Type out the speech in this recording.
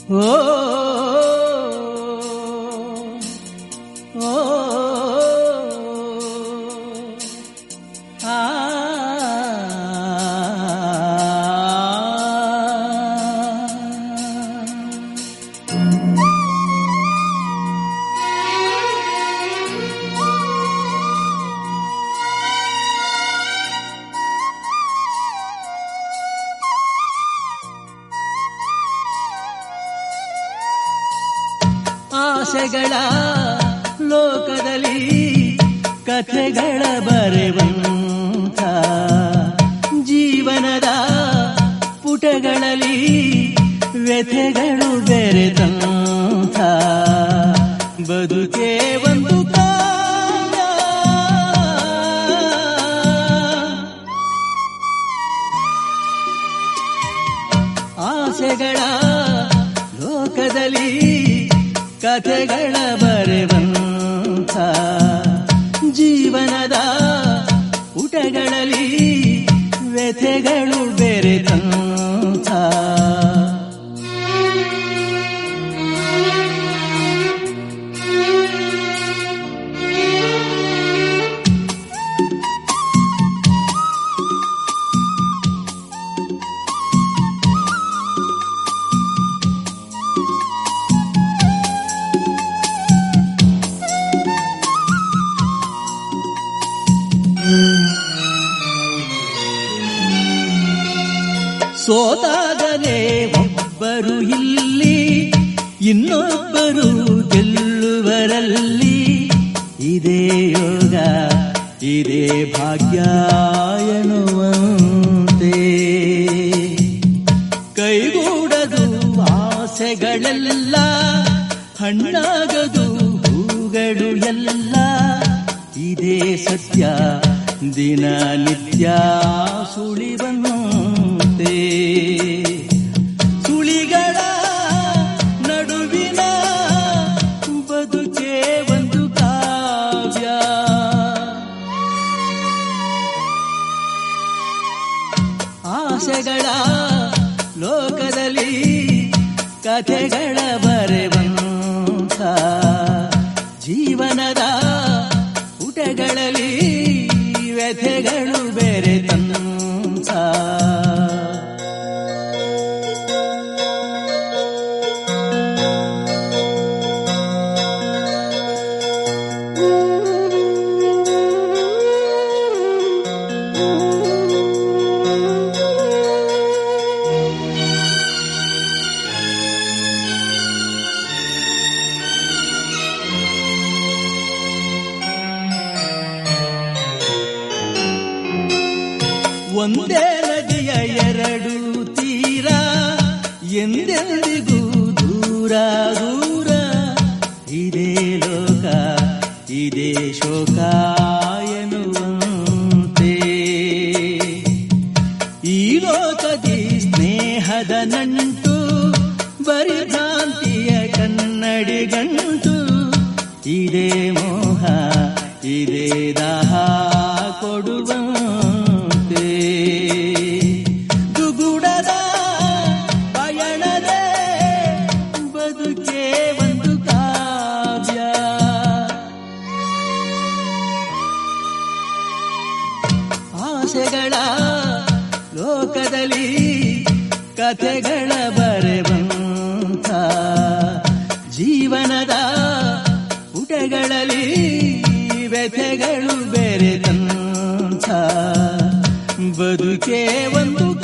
ಓ ಓ ಆ ಆಸೆಗಳ ಲೋಕದಲ್ಲಿ ಕಥೆಗಳ ಬರೆವಂಥ ಜೀವನದ ಪುಟಗಳಲ್ಲಿ ವ್ಯಥೆಗಳು ಬೆರೆತಂಥ ಬದುಕೆ ಒಂದು ಕಾವ್ಯ ಆಸೆಗಳ ಲೋಕದಲ್ಲಿ ಕಥೆಗಳ ಬರೆವಂಥ ಜೀವನದ ಊಟಗಳಲ್ಲಿ ವ್ಯಥೆಗಳು ಬೆರೆತಂಥ ಸೋತಾಗಲೇ ಒಬ್ಬರು ಇಲ್ಲಿ ಇನ್ನೊಬ್ಬರು ಗೆಲ್ಲುವರಲ್ಲಿ ಇದೇ ಯೋಗ ಇದೇ ಭಾಗ್ಯ ಎನ್ನುವಂತೆ ಕೈಗೂಡದು ಆಸೆಗಳೆಲ್ಲ ಹಣ್ಣಾಗದು ಹೂಗಳು ಎಲ್ಲ ಇದೇ ಸತ್ಯ ದಿನನಿತ್ಯ ಸುಳಿವಂತೆ ಸುಳಿಗಳ ನಡುವಿನ ಬದುಕೆ ಒಂದು ಕಾವ್ಯ ಆಸೆಗಳ ಲೋಕದಲ್ಲಿ ಕಥೆಗಳ ಬರೆವಂಥ ಜೀವನದ ಪುಟಗಳಲ್ಲಿ ವ್ಯಥೆಗಳು ಬೆರೆತಂಥ ಒಂದೇ ನದಿಯ ಎರಡು ತೀರ ಎಂದೆಂದಿಗೂ ದೂರ ದೂರ ಇದೇ ಲೋಕ ಇದೇ ಶೋಕ ಎನ್ನುವಂತೆ ಈ ಲೋಕದಿ ಸ್ನೇಹದ ನಂಟು ಬರಿ ಭ್ರಾಂತಿಯ ಕನ್ನಡಿ ಗಂಟು ಇದೇ ಮೋಹ ಇದೇ ದಾಹ ಕೊಡುವಂತೆ ದುಗುಡದ ಪಯಣದೇ ಬದುಕೆ ಒಂದು ಕಾವ್ಯ ಆಸೆಗಳ ಲೋಕದಲ್ಲಿ ಕಥೆಗಳ ಬರೆವಂಥ ಜೀವನದ ಪುಟಗಳಲ್ಲಿ ವ್ಯಥೆಗಳು ಬೆರೆತಂಥ ಬದುಕೆ ಒಂದು